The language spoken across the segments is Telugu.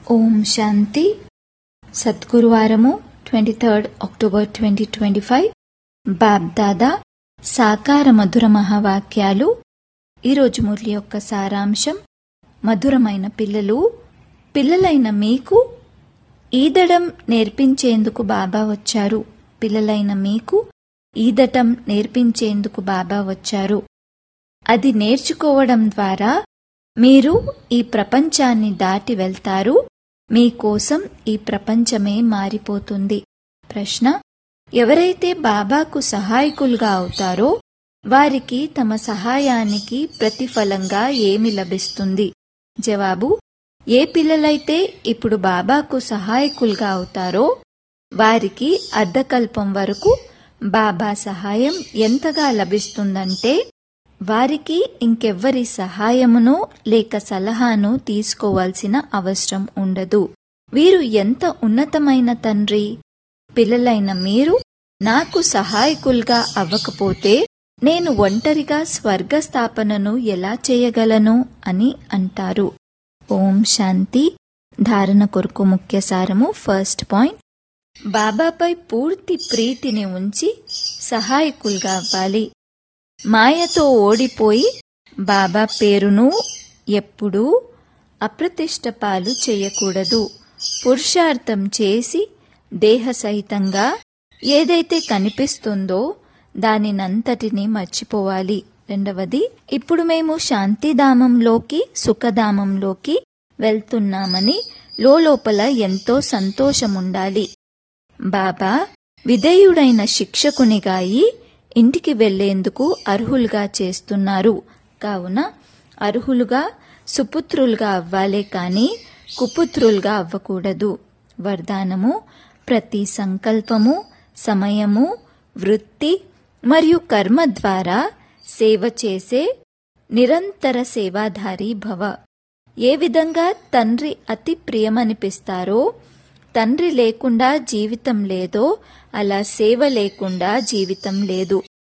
ఓం శాంతి సద్గురువారము twenty third October twenty twenty five Bapdada సాకార మధుర మహావాక్యాలు ఈరోజు మురళి యొక్క సారాంశం మధురమైన పిల్లలు పిల్లలైన మీకు ఈదడం నేర్పించేందుకు బాబా వచ్చారు పిల్లలైన మీకు ఈదటం నేర్పించేందుకు బాబా వచ్చారు అది నేర్చుకోవడం ద్వారా మీరు ఈ ప్రపంచాన్ని దాటి వెళ్తారు మీకోసం ఈ ప్రపంచమే మారిపోతుంది ప్రశ్న ఎవరైతే బాబాకు సహాయకులుగా అవుతారో వారికి తమ సహాయానికి ప్రతిఫలంగా ఏమి లభిస్తుంది జవాబు ఏ పిల్లలైతే ఇప్పుడు బాబాకు సహాయకులుగా అవుతారో వారికి అర్ధకల్పం వరకు బాబా సహాయం ఎంతగా లభిస్తుందంటే వారికి ఇంకెవ్వరి సహాయమునో లేక సలహాను తీసుకోవాల్సిన అవసరం ఉండదు వీరు ఎంత ఉన్నతమైన తండ్రి పిల్లలైన మీరు నాకు సహాయకులుగా అవ్వకపోతే నేను ఒంటరిగా స్వర్గ స్థాపనను ఎలా చేయగలను అని అంటారు ఓం శాంతి ధారణ కొరకు ముఖ్య సారము ఫస్ట్ పాయింట్ బాబాపై పూర్తి ప్రీతిని ఉంచి సహాయకులుగా అవ్వాలి మాయతో ఓడిపోయి బాబా పేరును ఎప్పుడూ అప్రతిష్ట పాలు చేయకూడదు పురుషార్థం చేసి దేహ సహితంగా ఏదైతే కనిపిస్తుందో దానినంతటిని మర్చిపోవాలి రెండవది ఇప్పుడు మేము శాంతిధామంలోకి సుఖధామంలోకి వెళ్తున్నామని లోపల ఎంతో సంతోషముండాలి బాబా విధేయుడైన శిక్షకునిగా అయి ఇంటికి వెళ్లేందుకు అర్హులుగా చేస్తున్నారు కావున అర్హులుగా సుపుత్రులుగా అవ్వాలే కాని కుపుత్రులుగా అవ్వకూడదు వరదానము ప్రతి సంకల్పము సమయము వృత్తి మరియు కర్మ ద్వారా సేవ చేసే నిరంతర సేవాధారి భవ ఏ విధంగా తండ్రి అతి ప్రియమనిపిస్తారో తండ్రి లేకుండా జీవితం లేదో అలా సేవ లేకుండా జీవితం లేదు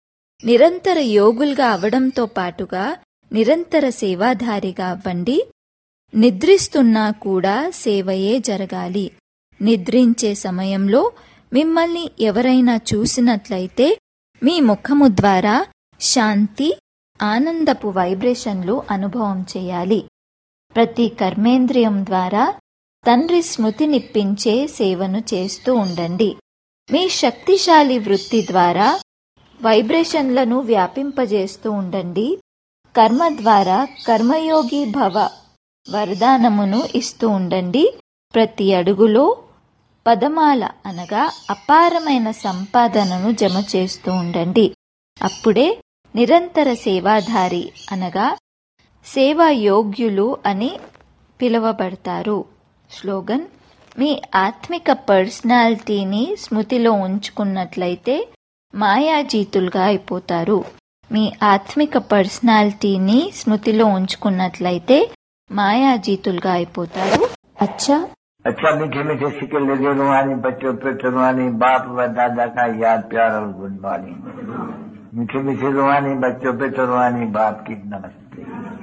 నిరంతర యోగులుగా అవడంతో పాటుగా నిరంతర సేవాధారిగా అవ్వండి నిద్రిస్తున్నా కూడా సేవయే జరగాలి నిద్రించే సమయంలో మిమ్మల్ని ఎవరైనా చూసినట్లయితే మీ ముఖము ద్వారా శాంతి ఆనందపు వైబ్రేషన్లు అనుభవం చేయాలి ప్రతి కర్మేంద్రియం ద్వారా తండ్రి స్మృతినిప్పించే సేవను చేస్తూ ఉండండి మీ శక్తిశాలి వృత్తి ద్వారా వైబ్రేషన్లను వ్యాపింపజేస్తూ ఉండండి కర్మ ద్వారా కర్మయోగి భవ వరదానమును ఇస్తూ ఉండండి ప్రతి అడుగులో పదమాల అనగా అపారమైన సంపాదనను జమ చేస్తూ ఉండండి అప్పుడే నిరంతర సేవాధారి అనగా సేవా యోగ్యులు అని పిలువబడతారు స్లోగన్ మీ ఆత్మిక పర్సనాలిటీని స్మృతిలో ఉంచుకున్నట్లయితే మాయాజీతులుగా అయిపోతారు మీ ఆత్మిక పర్సనాలిటీని స్మృతిలో ఉంచుకున్నట్లయితే మాయాజీతులుగా అయిపోతారు అచ్చా अच्छा मीठे मीठे सिक्के लगे रुहानी बच्चों पे रुहानी बाप व दादा का याद प्यार और गुड मॉर्निंग मीठे मीठे रुहानी बच्चों पे रुहानी बाप की नमस्ते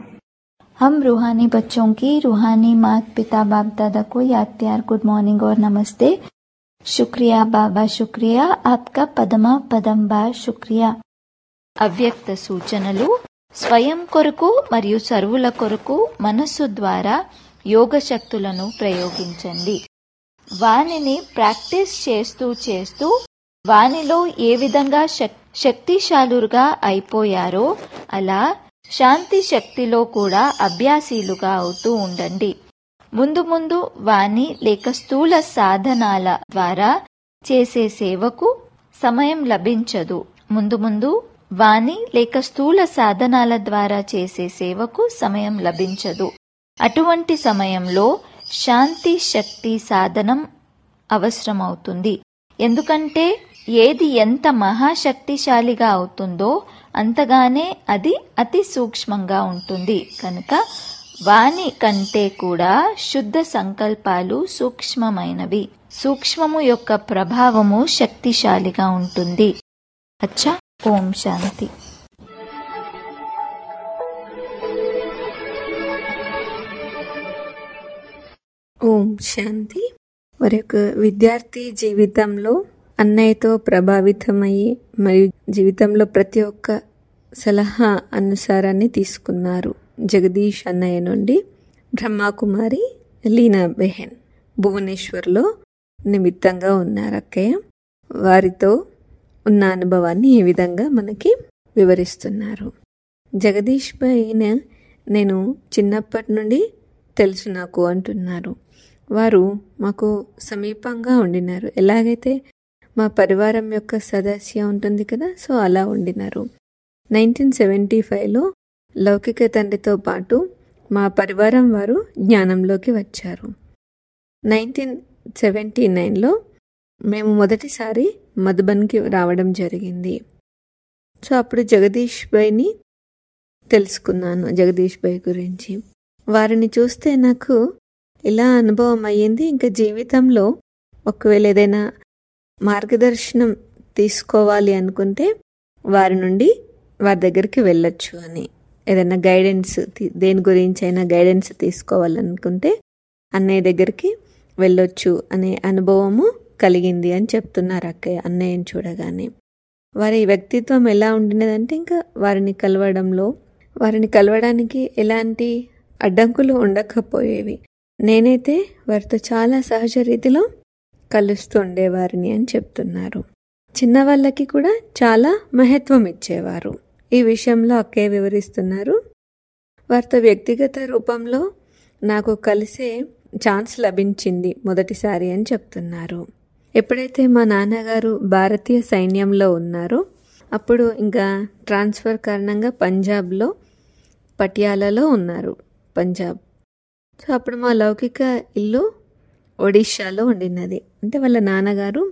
हम रूहानी बच्चों की रूहानी मात पिता बाप दादा को याद प्यार गुड मॉर्निंग और नमस्ते शुक्रिया बाबा शुक्रिया आपका పదమా పదం బార్ శుక్రియా అవ్యక్త సూచనలు స్వయం కొరకు మరియు సర్వుల కొరకు మనస్సు ద్వారా యోగ శక్తులను ప్రయోగించండి వానిని ప్రాక్టీస్ చేస్తూ చేస్తూ వానిలో ఏ విధంగా శక్తిశాలురుగా అయిపోయారో అలా శాంతి శక్తిలో కూడా అభ్యాసీలుగా అవుతూ ఉండండి ముందు ముందు వాణి లేక స్థూల సాధనాల ద్వారా చేసే సేవకు సమయం లభించదు ముందు ముందు వాణి లేక స్థూల సాధనాల ద్వారా చేసే సేవకు సమయం లభించదు అటువంటి సమయంలో శాంతి శక్తి సాధనం అవసరమవుతుంది ఎందుకంటే ఏది ఎంత మహాశక్తిశాలిగా అవుతుందో అంతగానే అది అతి సూక్ష్మంగా ఉంటుంది కనుక వాణి కంటే కూడా శుద్ధ సంకల్పాలు సూక్ష్మమైనవి సూక్ష్మము యొక్క ప్రభావము శక్తిశాలిగా ఉంటుంది అచ్చా ఓం శాంతి ఓం ఓం శాంతి వారి యొక్క విద్యార్థి జీవితంలో అన్నయ్యతో ప్రభావితమయ్యి మరియు జీవితంలో ప్రతి ఒక్క సలహా అనుసారాన్ని తీసుకున్నారు జగదీష్ అన్నయ్య నుండి బ్రహ్మాకుమారి లీనా బెహెన్ భువనేశ్వర్లో నిమిత్తంగా ఉన్నారు అక్కయ్య వారితో ఉన్న అనుభవాన్ని ఈ విధంగా మనకి వివరిస్తున్నారు జగదీష్ పైన నేను చిన్నప్పటి నుండి తెలుసు నాకు అంటున్నారు వారు మాకు సమీపంగా ఉండినారు ఎలాగైతే మా పరివారం యొక్క సదస్య ఉంటుంది కదా సో అలా ఉండినారు నైన్టీన్ సెవెంటీ ఫైవ్లో లౌకిక తండ్రితో పాటు మా పరివారం వారు జ్ఞానంలోకి వచ్చారు నైన్టీన్ సెవెంటీ నైన్లో మేము మొదటిసారి మధుబన్కి రావడం జరిగింది సో అప్పుడు జగదీష్ బైని తెలుసుకున్నాను జగదీష్ బై గురించి వారిని చూస్తే నాకు ఇలా అనుభవం అయ్యింది ఇంకా జీవితంలో ఒకవేళ ఏదైనా మార్గదర్శనం తీసుకోవాలి అనుకుంటే వారి నుండి వారి దగ్గరికి వెళ్ళొచ్చు అని ఏదైనా గైడెన్స్ దేని గురించి అయినా గైడెన్స్ తీసుకోవాలనుకుంటే అన్నయ్య దగ్గరికి వెళ్ళొచ్చు అనే అనుభవము కలిగింది అని చెప్తున్నారు అక్కయ్య అన్నయ్యని చూడగానే వారి వ్యక్తిత్వం ఎలా ఉండినదంటే ఇంకా వారిని కలవడంలో వారిని కలవడానికి ఎలాంటి అడ్డంకులు ఉండకపోయేవి నేనైతే వారితో చాలా సహజ రీతిలో కలుస్తూ ఉండేవారిని అని చెప్తున్నారు చిన్నవాళ్ళకి కూడా చాలా మహత్వం ఇచ్చేవారు ఈ విషయంలో అక్కే వివరిస్తున్నారు వారితో వ్యక్తిగత రూపంలో నాకు కలిసే ఛాన్స్ లభించింది మొదటిసారి అని చెప్తున్నారు ఎప్పుడైతే మా నాన్నగారు భారతీయ సైన్యంలో ఉన్నారో అప్పుడు ఇంకా ట్రాన్స్ఫర్ కారణంగా పంజాబ్లో పటియాలలో ఉన్నారు పంజాబ్ సో అప్పుడు మా లౌకిక ఇల్లు ఒడిషాలో ఉండినది అంటే వాళ్ళ నాన్నగారు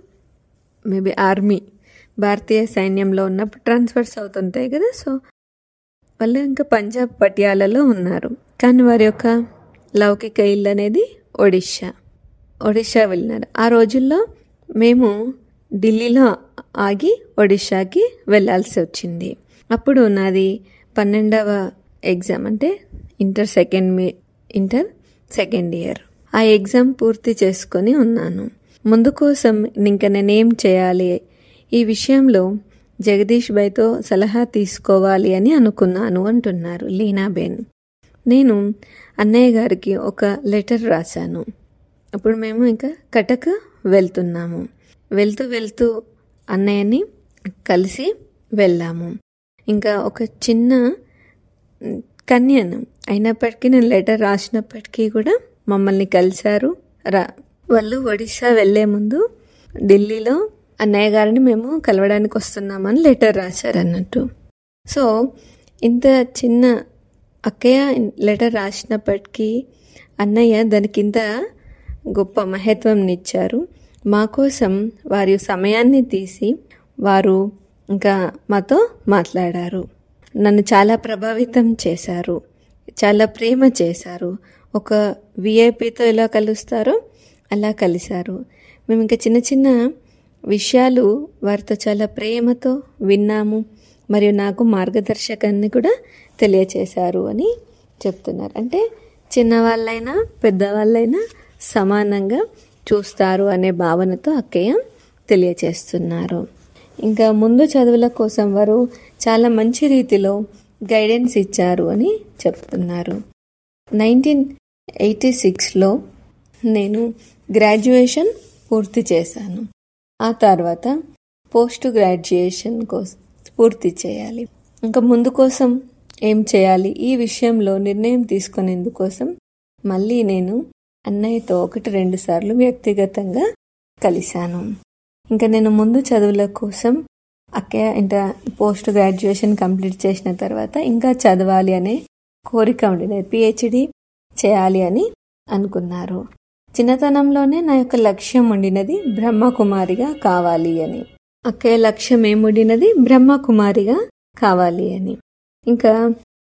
మేబీ ఆర్మీ భారతీయ సైన్యంలో ఉన్నప్పుడు ట్రాన్స్ఫర్స్ అవుతుంటాయి కదా సో వాళ్ళు ఇంకా పంజాబ్ పటియాలలో ఉన్నారు కానీ వారి యొక్క లౌకిక ఇల్లు అనేది ఒడిషా ఒడిషా వెళ్ళినారు ఆ రోజుల్లో మేము ఢిల్లీలో ఆగి ఒడిషాకి వెళ్ళాల్సి వచ్చింది అప్పుడు నాది పన్నెండవ ఎగ్జామ్ అంటే ఇంటర్ సెకండ్ మీ ఇంటర్ సెకండ్ ఇయర్ ఆ ఎగ్జామ్ పూర్తి చేసుకొని ఉన్నాను ముందు కోసం ఇంకా నేనేం చేయాలి ఈ విషయంలో జగదీష్ బైతో సలహా తీసుకోవాలి అని అనుకున్నాను అంటున్నారు లీనాబేన్ నేను అన్నయ్య గారికి ఒక లెటర్ రాశాను అప్పుడు మేము ఇంకా కటక్ వెళ్తున్నాము వెళ్తూ వెళ్తూ అన్నయ్యని కలిసి వెళ్ళాము ఇంకా ఒక చిన్న కన్యను అయినప్పటికీ నేను లెటర్ రాసినప్పటికీ కూడా మమ్మల్ని కలిశారు రా వాళ్ళు ఒడిశా వెళ్లే ముందు ఢిల్లీలో అన్నయ్య గారిని మేము కలవడానికి వస్తున్నామని లెటర్ రాశారు అన్నట్టు సో ఇంత చిన్న అక్కయ్య లెటర్ రాసినప్పటికీ అన్నయ్య దానికి ఇంత గొప్ప మహత్వంనిచ్చారు మా కోసం వారి సమయాన్ని తీసి వారు ఇంకా మాతో మాట్లాడారు నన్ను చాలా ప్రభావితం చేశారు చాలా ప్రేమ చేశారు ఒక విఐపితో ఎలా కలుస్తారో అలా కలిశారు మేము ఇంకా చిన్న చిన్న విషయాలు వారితో చాలా ప్రేమతో విన్నాము మరియు నాకు మార్గదర్శకాన్ని కూడా తెలియచేశారు అని చెప్తున్నారు అంటే చిన్నవాళ్ళైనా పెద్దవాళ్ళైనా సమానంగా చూస్తారు అనే భావనతో అక్కయ్య తెలియచేస్తున్నారు ఇంకా ముందు చదువుల కోసం వారు చాలా మంచి రీతిలో గైడెన్స్ ఇచ్చారు అని చెప్తున్నారు నైన్టీన్ ఎయిటీ సిక్స్లో నేను గ్రాడ్యుయేషన్ పూర్తి చేశాను ఆ తర్వాత పోస్ట్ గ్రాడ్యుయేషన్ కోసం పూర్తి చేయాలి ఇంకా ముందు కోసం ఏం చేయాలి ఈ విషయంలో నిర్ణయం తీసుకునేందుకోసం మళ్ళీ నేను అన్నయ్యతో ఒకటి రెండు సార్లు వ్యక్తిగతంగా కలిశాను ఇంకా నేను ముందు చదువుల కోసం అక్క ఇంత పోస్ట్ గ్రాడ్యుయేషన్ కంప్లీట్ చేసిన తర్వాత ఇంకా చదవాలి అనే కోరిక ఉండినది పిహెచ్డి చేయాలి అని అనుకున్నారు చిన్నతనంలోనే నా యొక్క లక్ష్యం ఉండినది బ్రహ్మకుమారిగా కావాలి అని అక్కయ్య లక్ష్యం ఏముండినది బ్రహ్మకుమారిగా కావాలి అని ఇంకా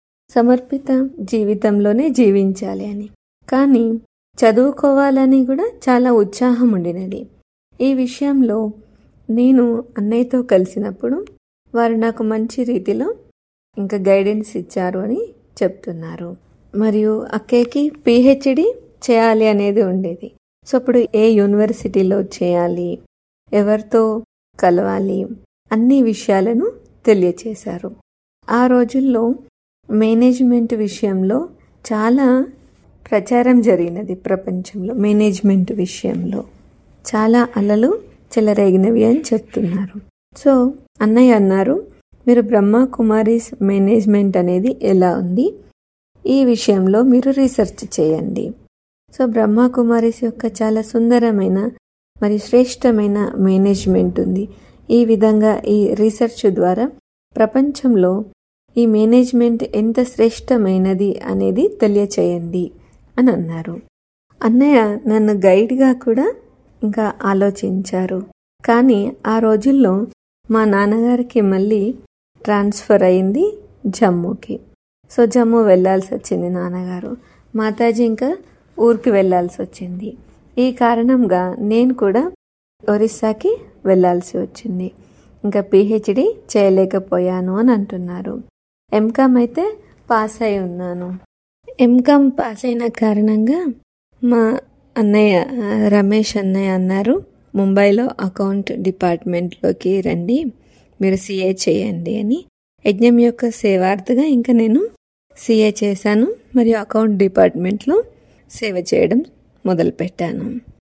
సమర్పిత జీవితంలోనే జీవించాలి అని కానీ చదువుకోవాలని కూడా చాలా ఉత్సాహం ఉండినది ఈ విషయంలో నేను అన్నయ్యతో కలిసినప్పుడు వారు నాకు మంచి రీతిలో ఇంకా గైడెన్స్ ఇచ్చారు అని చెప్తున్నారు మరియు అక్కయ్యకి పిహెచ్డి చేయాలి అనేది ఉండేది సో అప్పుడు ఏ యూనివర్సిటీలో చేయాలి ఎవరితో కలవాలి అన్ని విషయాలను తెలియచేశారు ఆ రోజుల్లో మేనేజ్మెంట్ విషయంలో చాలా ప్రచారం జరిగినది ప్రపంచంలో మేనేజ్మెంట్ విషయంలో చాలా అలలు చెలరేగినవి అని చెప్తున్నారు సో అన్నయ్య అన్నారు మీరు బ్రహ్మ కుమారీస్ మేనేజ్మెంట్ అనేది ఎలా ఉంది ఈ విషయంలో మీరు రీసెర్చ్ చేయండి సో బ్రహ్మ కుమారీస్ యొక్క చాలా సుందరమైన మరియు శ్రేష్టమైన మేనేజ్మెంట్ ఉంది ఈ విధంగా ఈ రీసెర్చ్ ద్వారా ప్రపంచంలో ఈ మేనేజ్మెంట్ ఎంత శ్రేష్టమైనది అనేది తెలియచేయండి అని అన్నారు అన్నయ్య నన్ను గైడ్గా కూడా ఇంకా ఆలోచించారు కానీ ఆ రోజుల్లో మా నాన్నగారికి మళ్ళీ ట్రాన్స్ఫర్ అయింది జమ్మూకి సో జమ్మూ వెళ్ళాల్సి వచ్చింది నాన్నగారు మాతాజీ ఇంకా ఊరికి వెళ్ళాల్సి వచ్చింది ఈ కారణంగా నేను కూడా ఒరిస్సాకి వెళ్ళాల్సి వచ్చింది ఇంకా పిహెచ్డి చేయలేకపోయాను అని అంటున్నారు ఎంకామ్ అయితే పాస్ అయి ఉన్నాను ఎంకామ్ పాస్ అయిన కారణంగా మా అన్నయ్య రమేష్ అన్నయ్య అన్నారు ముంబైలో అకౌంట్ డిపార్ట్మెంట్లోకి రండి మీరు సిఏ చేయండి అని యజ్ఞం యొక్క సేవార్థగా ఇంకా నేను సిఏ చేశాను మరియు అకౌంట్ డిపార్ట్మెంట్లో సేవ చేయడం మొదలుపెట్టాను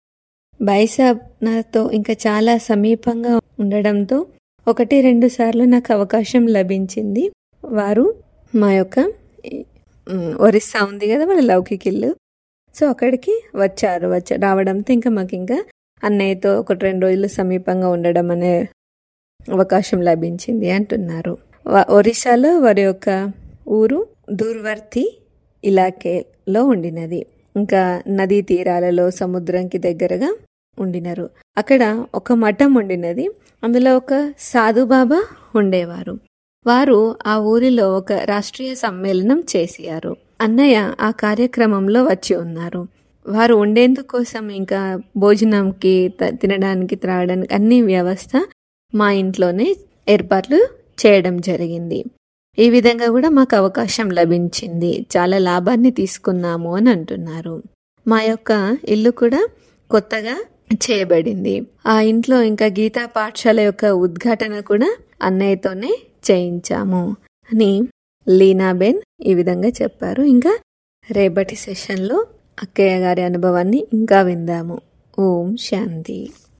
బైసాబ్ నాతో ఇంకా చాలా సమీపంగా ఉండడంతో ఒకటి రెండు సార్లు నాకు అవకాశం లభించింది వారు మా యొక్క ఉమ్, ఒరిస్సా ఉంది కదా వాళ్ళ లౌకిక ఇల్లు సో అక్కడికి వచ్చారు వచ్చ రావడంతో ఇంకా మాకు ఇంకా అన్నయ్యతో ఒకటి రెండు రోజులు సమీపంగా ఉండడం అనే అవకాశం లభించింది అంటున్నారు వా- ఒరిస్సాలో వారి యొక్క ఊరు దూర్వర్తి ఇలాకేలో ఉండినది ఇంకా నదీ తీరాలలో సముద్రంకి దగ్గరగా ఉండినారు అక్కడ ఒక మఠం ఉండినది అందులో ఒక సాధుబాబా ఉండేవారు వారు ఆ ఊరిలో ఒక రాష్ట్రీయ సమ్మేళనం చేశారు అన్నయ్య ఆ కార్యక్రమంలో వచ్చి ఉన్నారు వారు ఉండేందుకోసం ఇంకా భోజనంకి త- తినడానికి త్రాగడానికి అన్ని వ్యవస్థ మా ఇంట్లోనే ఏర్పాట్లు చేయడం జరిగింది ఈ విధంగా కూడా మాకు అవకాశం లభించింది చాలా లాభాన్ని తీసుకున్నాము అని అంటున్నారు మా యొక్క ఇల్లు కూడా కొత్తగా చేయబడింది ఆ ఇంట్లో ఇంకా గీతా పాఠశాల యొక్క ఉద్ఘాటన కూడా అన్నయ్యతోనే చేయించాము అని లీనాబెన్ ఈ విధంగా చెప్పారు ఇంకా రేపటి సెషన్లో అక్కయ్య గారి అనుభవాన్ని ఇంకా విందాము ఓం శాంతి